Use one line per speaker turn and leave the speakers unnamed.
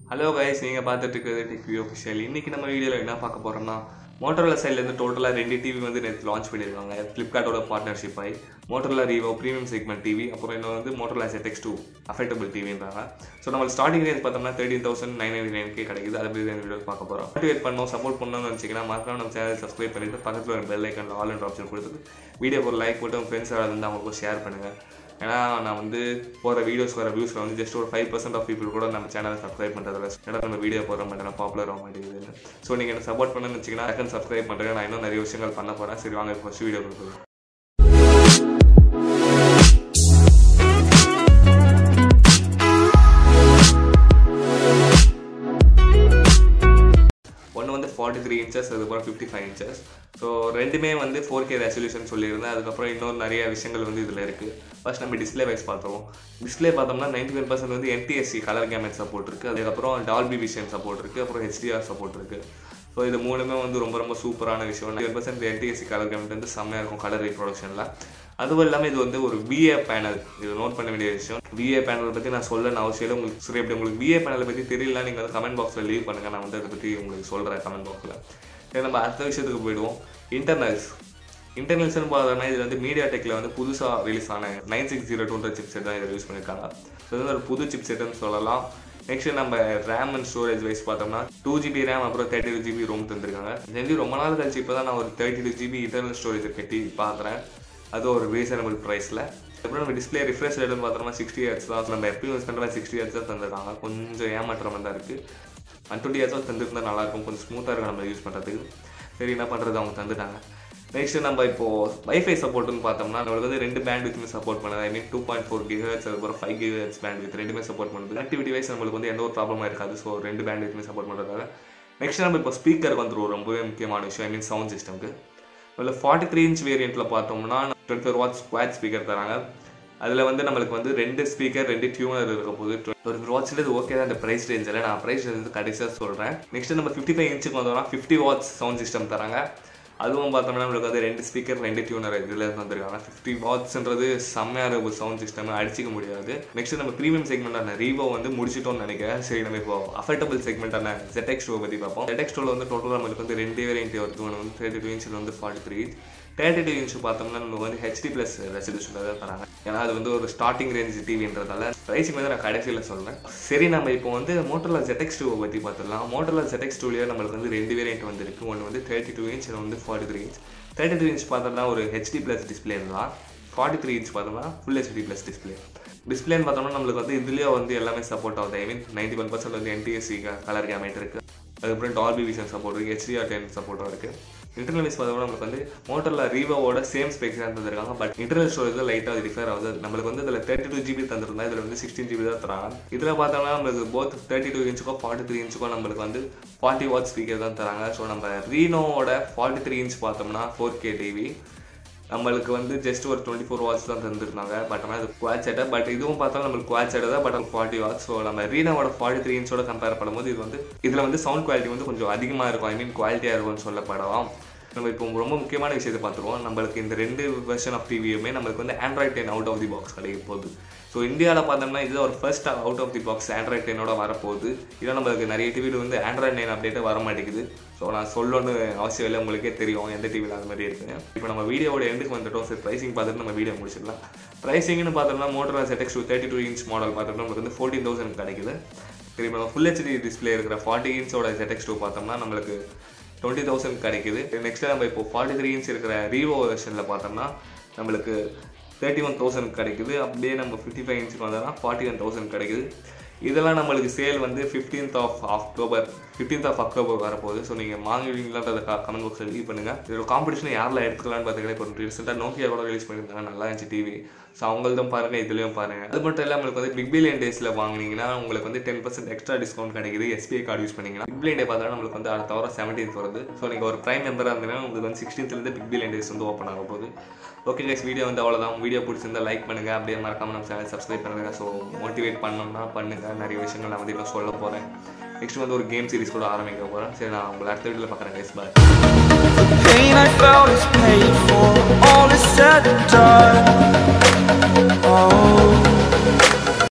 Hello guys நீங்கள் பார்த்துட்டு இருக்கிறது டிவி ஒஃபிஷியல் இன்றைக்கி நம்ம வீடியோவில் என்ன பார்க்க போகிறோம்னா மோட்டரோலா சைட்லேருந்து டோட்டலாக ரெண்டு டிவி வந்து நேற்று லான்ச் பண்ணியிருக்காங்க ஃப்ளிப்கார்ட்டோட பார்ட்னர்ஷிப் ஆகி Motorola Revou premium segment TV அப்புறம் இன்னும் வந்து மோட்டரோலா ZX2 டூ அஃபெக்டபிள் டிவின்றாங்க ஸோ நம்ம ஸ்டார்டிங் ரேஞ்ச் பார்த்தோம்னா தேர்ட்டின் தௌசண்ட் நைன் நைன்டி நைன்கே கிடைக்குது அதை பற்றி இந்த வீடியோ பார்க்க போகிறோம் மோட்டிவேட் பண்ணோம் சப்போர்ட் பண்ணணும்னு நினச்சிங்கன்னா மறக்காம நம்ம சேனல் சப்ஸ்கிரைப் பண்ணிட்டு பக்கத்தில் ஒரு bell icon all and option கொடுத்துட்டு வீடியோ ஒரு லைக் போட்டு உங்கள் ஃப்ரெண்ட்ஸ் யாராவது வந்து அவங்களுக்கு ஷேர் பண்ணுங்கள் ஏன்னா நான் வந்து போகிற வீடியோஸ் வர வியூஸில் வந்து ஜஸ்ட் ஒரு ஃபைவ் பர்சன்ட் ஆஃப் பீப்புள் கூட நம்ம சேனலை சப்ஸ்கிரைப் பண்ணுறதில்ல ஏன்னா நம்ம வீடியோ போகிற மாட்டேன் பாப்புலர் ஆக மாட்டேங்குதுன்னு ஸோ நீங்கள் என்ன சப்போர்ட் பண்ணணும்னு வச்சிங்கன்னா டக்குன்னு சப்ஸ்கிரைப் பண்ணுறேன் நான் இன்னும் நிறைய விஷயங்கள் பண்ண போகிறேன் சரி வாங்க ஃபஸ்ட் வீடியோ கொடுக்குறேன் ஒன்று வந்து ஃபார்ட்டி த்ரீ இன்ச்சஸ் அதுக்கப்புறம் ஃபிஃப்டி ஃபைவ் இன்ச்சஸ் ஸோ ரெண்டுமே வந்து ஃபோர் கே ரெசல்யூஷன் சொல்லியிருந்தேன் அதுக்கப்புறம் இன்னொரு நிறைய விஷயங்கள் வந்து இதில் இருக்குது ஃபர்ஸ்ட் நம்ம டிஸ்ப்ளே வைஸ் பார்த்தோம் டிஸ்ப்ளே பார்த்தோம்னா நைன்டி ஒன் பர்சன்ட் வந்து என்டிஎஸ்சி கலர் கேமரா சப்போர்ட் இருக்குது அதுக்கப்புறம் டால்பி விஷன் சப்போர்ட் இருக்குது அப்புறம் ஹெச்டிஆர் சப்போர்ட் இருக்குது ஸோ இது மூணுமே வந்து ரொம்ப ரொம்ப சூப்பரான விஷயம் ninety percent NTSC colour camera வந்து செம்மையாக இருக்கும் கலர் ரீப்ரொடக்ஷனில் அதுவும் இல்லாமல் இது வந்து ஒரு விஏ பேனல் இது நோட் பண்ண வேண்டிய விஷயம் விஏ பேனல் பற்றி நான் சொல்லணும் அவசியம் இல்லை உங்களுக்கு சரி அப்படி உங்களுக்கு விஏ பேனலை பற்றி தெரியல நீங்கள் வந்து கமெண்ட் பாக்ஸில் லீவ் பண்ணுங்கள் நான் வந்து அதை பற்றி உங்களுக்கு சொல்கிறேன் கமெண்ட் பாக்ஸில் சரி நம்ம அடுத்த விஷயத்துக்கு போயிடுவோம் இன்டர்னல்ஸ் இன்டர்னல்ஸ்னு பார்த்தோம்னா இது வந்து மீடியா டெக்கில் வந்து புதுசாக ரிலீஸ் ஆன நைன் சிக்ஸ் ஜீரோ டூன்ற சிப் செட் தான் இதை யூஸ் பண்ணியிருக்காங்க ஸோ இது வந்து ஒரு புது சிப் செட்டுன்னு சொல்லலாம் நெக்ஸ்ட் நம்ம ரேம் அண்ட் ஸ்டோரேஜ் வைஸ் பார்த்தோம்னா டூ ஜிபி ரேம் அப்புறம் தேர்ட்டி டூ ஜிபி ரோம் தந்திருக்காங்க செஞ்சு ரொம்ப நாள் கழிச்சு இப்போ தான் நான் ஒரு thirty two GB internal storage கட்டி பார்க்குறேன் அது ஒரு ரீசனபிள் ப்ரைஸில் அப்புறம் நம்ம டிஸ்பிளே ரிஃப்ரெஷ் ரேட்னு பார்த்தோம்னா சிக்ஸ்டி ஹெட்ஸ் தான் நம்ம எப்பயும் யூஸ் பண்ணுற சிக்ஸ்டி ஹெட்ஸ் தான் தந்துருக்காங்க கொஞ்சம் ஏமாற்ற மாதிரி தான் இருக்குது ஒன் டுவெண்ட்டி ஹெட்ஸ் தந்துருந்தா நல்லாயிருக்கும் கொஞ்சம் ஸ்மூத்தாக இருக்கும் நம்ம யூஸ் பண்ணுறதுக்கு சரி என்ன பண்ணுறது அவங்க தந்துட்டாங்க நெக்ஸ்ட் நம்ம இப்போ வைஃபை சப்போர்ட்னு பார்த்தோம்னா நம்மளுக்கு வந்து ரெண்டு பேண்ட் வித்துமே சப்போர்ட் பண்ணுது I mean two point four கிஹெட்ஸ் அதுக்கப்புறம் ஃபைவ் கிஹெட்ஸ் பேண்ட் வித் ரெண்டுமே சப்போர்ட் பண்ணுது ஆக்டிவிட்டி வைஸ் நம்மளுக்கு வந்து எந்த ஒரு ப்ராப்ளமாக இருக்காது ஸோ ரெண்டு பேண்ட் வித்துமே சப்போர்ட் பண்ணுறதால நெக்ஸ்ட் நம்ம இப்போ ஸ்பீக்கருக்கு வந்துருவோம் ரொம்பவே முக்கியமான விஷயம் ஐ மீன் சவுண்ட் சிஸ்டம்க்கு அதில் ஃபார்ட்டி த்ரீ இன்ச் வேரியண்ட்டில் பார்த்தோம்னா twenty four watts squad speaker தராங்க அதில் வந்து நம்மளுக்கு வந்து ரெண்டு ஸ்பீக்கர் ரெண்டு டியூனர் இருக்க போது டுவெண்ட்டி ஃபோர் வாட்ஸ்ன்றது ஓகே தான் அந்த ப்ரைஸ் ரேஞ்சில் நான் ப்ரைஸ் ரேஞ்ச் வந்து கடைசியாக சொல்கிறேன் நெக்ஸ்ட் நம்ம ஃபிஃப்டி ஃபைவ் இன்ச்சுக்கு வந்தோம்னா ஃபிஃப்டி வாட்ஸ் சவுண்ட் சிஸ்டம் தராங்க அதுவும் பார்த்தோம்னா நம்மளுக்கு வந்து ரெண்டு ஸ்பீக்கர் ரெண்டு டியூனர் இதில் வந்திருக்காங்க ஃபிஃப்டி வாட்ஸ்ன்றது செம்மையாக இருக்கும் சவுண்ட் சிஸ்டம் அடிச்சிக்க முடியாது நெக்ஸ்ட் நம்ம ப்ரீமியம் செக்மெண்ட்டான ரீவோ வந்து முடிச்சிட்டோம்னு நினைக்கிறேன் சரி நம்ம இப்போ அஃபர்டபுள் செக்மெண்ட்டான ZX டூ பற்றி பார்ப்போம் ZX டூவில் வந்து டோட்டலாக நம்மளுக்கு வந்து ரெண்டே வேரியன்ட் வருது ஒன்று வந்து தேர்ட்டி டூ இன்ச்சில் வந்து forty three thirty two inch பார்த்தோம்னா நம்ம வந்து ஹெச்டி ப்ளஸ் ரெசல்யூஷனில் தான் தராங்க ஏன்னா அது வந்து ஒரு ஸ்டார்டிங் ரேஞ்ச் டிவின்றதால ப்ரைஸிங் வந்து நான் கடைசியில் சொல்கிறேன் சரி நம்ம இப்போ வந்து மோட்டரில் ZX டூ பற்றி பார்த்துடலாம் மோட்டரில் ZX டூலேயே நம்மளுக்கு வந்து ரெண்டு வேரியன்ட் வந்துருக்கு ஒன்று வந்து தேர்ட்டி டூ இன்ச் ஒன்று வந்து forty three inch thirty two inch பார்த்தோம்னா ஒரு ஹெச்டி ப்ளஸ் டிஸ்பிளே தான் ஃபார்ட்டி த்ரீ இன்ச் பார்த்தோம்னா ஃபுல் ஹெச்டி ப்ளஸ் டிஸ்பிளே டிஸ்பிளேன்னு பார்த்தோம்னா நம்மளுக்கு வந்து இதுலேயே வந்து எல்லாமே சப்போர்ட் ஆகுது I mean ninety one percent வந்து என்டிஎஸ்சி கலர் கேமேட் இருக்குது அதுக்கப்புறம் டால்பி விஷன் சப்போர்ட் இருக்குது ஹெச்டிஆர் டென் சப்போர்ட்டும் இருக்குது இன்டர்னல் வைஸ் பார்த்தோம்னா நம்மளுக்கு வந்து மோட்டரில் ரீவோவோட சேம் ஸ்பெக்ஸ் தான் தந்திருக்காங்க பட் இன்டர்னல் ஸ்டோரேஜ் லைட்டாக அது டிஃபர் ஆகுது நம்மளுக்கு வந்து இதில் தேர்ட்டி டூ ஜிபி தந்திருந்தா இதில் வந்து சிக்ஸ்டீன் ஜிபி தான் தராங்க இதில் பார்த்தோம்னா நம்மளுக்கு போத் தேர்ட்டி டூ இன்ச்சுக்கோ ஃபார்ட்டி த்ரீ இன்ச்சுக்கோ நம்மளுக்கு வந்து ஃபார்ட்டி வாட் ஸ்பீக்கர் தான் தராங்க ஸோ நம்ம ரீனோவோட ஃபார்ட்டி த்ரீ இன்ச் பார்த்தோம்னா ஃபோர் கே டிவி நம்மளுக்கு வந்து ஜஸ்ட் ஒரு டுவெண்ட்டி ஃபோர் வாட்ஸ் தான் தந்துருந்தாங்க பட் ஆனால் அது குவாட் செட்டை பட் இதுவும் பார்த்தா நம்மளுக்கு குவாட் செட்டை தான் பட் அது ஃபார்ட்டி வாட்ஸ் ஸோ நம்ம ரீனாவோட ஃபார்ட்டி த்ரீ இன்ச்சோட கம்பேர் பண்ணும்போது இது வந்து இதில் வந்து சவுண்ட் குவாலிட்டி வந்து கொஞ்சம் அதிகமாக இருக்கும் ஐ மீன் குவாலிட்டியாக இருக்கும்னு சொல்லப்படலாம் நம்ம இப்போ ரொம்ப முக்கியமான விஷயத்தை பார்த்துருவோம் நம்மளுக்கு இந்த ரெண்டு வெர்ஷன் ஆஃப் டிவியுமே நம்மளுக்கு வந்து Android ten out of the box கிடைக்க போகுது ஸோ இந்தியாவில் பார்த்தோம்னா இது ஒரு first out of the box Android டென்னோட வரப்போகுது இல்லை நம்மளுக்கு நிறைய டிவியில் வந்து ஆண்ட்ராய்ட் நைன் அப்டேட்டே வர மாட்டேங்குது ஸோ நான் சொல்லணும்னு அவசியம் இல்லை உங்களுக்கே தெரியும் எந்த டிவியில் அது மாதிரி இருக்குங்க இப்போ நம்ம வீடியோவோட எண்டுக்கு வந்துட்டோம் சரி ப்ரைசிங் பார்த்துட்டு நம்ம வீடியோ முடிச்சிடலாம் ப்ரைசிங்னு பார்த்தோம்னா motor ZX two thirty two inch model பார்த்தோம்னா நம்மளுக்கு வந்து ஃபோர்டீன் தௌசண்ட் கிடைக்குது சரி இப்போ நம்ம ஃபுல் ஹெச்டி டிஸ்பிளே இருக்கிற ஃபார்ட்டி இன்ச்சோட ZX டூ பார்த்தோம்னா நம்மளுக்கு டுவெண்ட்டி தௌசண்ட் கிடைக்குது நெக்ஸ்ட் நம்ம இப்போ ஃபார்ட்டி த்ரீ இன்ச் இருக்கிற ரீவோ வெர்ஷனில் பார்த்தோம்னா நம்மளுக்கு தேர்ட்டி ஒன் தௌசண்ட் கிடைக்குது அப்படியே நம்ம ஃபிஃப்டி ஃபைவ் இன்ச்சுக்கு வந்தோம்னா ஃபார்ட்டி ஒன் தௌசண்ட் கிடைக்குது இதெல்லாம் நம்மளுக்கு சேல் வந்து fifteenth of October fifteenth of October வரப்போகுது ஸோ நீங்கள் வாங்குவீங்களான்றத கமெண்ட் பாக்ஸில் லீவ் பண்ணுங்கள் இதோட காம்படிஷன் யாரில் எடுத்துக்கலாம்னு பார்த்தீங்கன்னா இப்போ ரீசெண்டாக நோக்கியா கூட ரிலீஸ் பண்ணியிருந்தாங்க நல்லா இருந்துச்சு டிவி ஸோ அவங்கள்தும் பாருங்கள் இதுலேயும் பாருங்கள் அது மட்டும் இல்லாமல் உங்களுக்கு வந்து பிக் பில்லியன் டேஸில் வாங்கினீங்கன்னா உங்களுக்கு வந்து டென் பர்சன்ட் எக்ஸ்ட்ரா டிஸ்கவுண்ட் கிடைக்குது எஸ்பிஐ கார்டு யூஸ் பண்ணிங்கன்னா பிக் பில்லியன் டே பார்த்தா நம்மளுக்கு வந்து அடுத்த வாரம் செவன்டீன்த் வருது ஸோ நீங்கள் ஒரு ப்ரைம் மெம்பராக இருந்தீங்கன்னா உங்களுக்கு வந்து சிக்ஸ்டீன்த்லேருந்து பிக் பில்லியன் டேஸ் வந்து ஓப்பன் ஆக போகுது ஓகே கைஸ் வீடியோ வந்து அவ்வளோதான் வீடியோ பிடிச்சிருந்தா லைக் பண்ணுங்கள் அப்படியே மறக்காம நம்ம சேனல் சப்ஸ்கிரைப் பண்ணுங்கள் ஸோ மோட்டிவேட் பண்ணோம்னா பண்ணுங்கள் நிறைய விஷயங்கள் நான் வந்து இன்னும் சொல்ல போகிறேன் நெக்ஸ்ட் வந்து ஒரு கேம் சீரிஸ் கூட ஆரம்பிக்க போகிறேன் சரி நான் உங்களை அடுத்த வீடியோவில் பார்க்குறேன் guys bye
pain I felt is paid for. All is said and done. Oh,